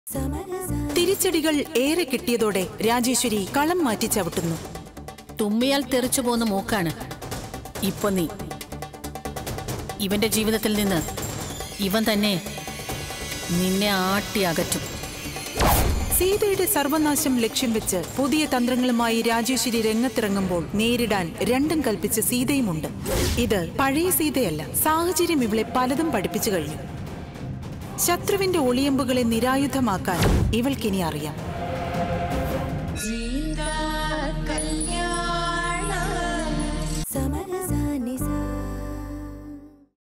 തിരിച്ചടികൾ ഏറെ കിട്ടിയതോടെ രാജേശ്വരി കളം മാറ്റി ചവിട്ടുന്നു തുമ്മിയാൽ തെറിച്ചു പോന്ന മൂക്കാണ് ഇപ്പൊ നീ ഇവന്റെ ജീവിതത്തിൽ നിന്ന് ഇവൻ തന്നെ നിന്നെ ആട്ടി അകറ്റും സീതയുടെ സർവനാശം ലക്ഷ്യം വെച്ച് പുതിയ തന്ത്രങ്ങളുമായി രാജേശ്വരി രംഗത്തിറങ്ങുമ്പോൾ നേരിടാൻ രണ്ടും കൽപ്പിച്ച സീതയുമുണ്ട് ഇത് പഴയ സീതയല്ല സാഹചര്യം ഇവളെ പലതും പഠിപ്പിച്ചു കഴിഞ്ഞു ശത്രുവിന്റെ ഒളിയമ്പുകളെ നിരായുധമാക്കാൻ ഇവൾക്കിനി അറിയാം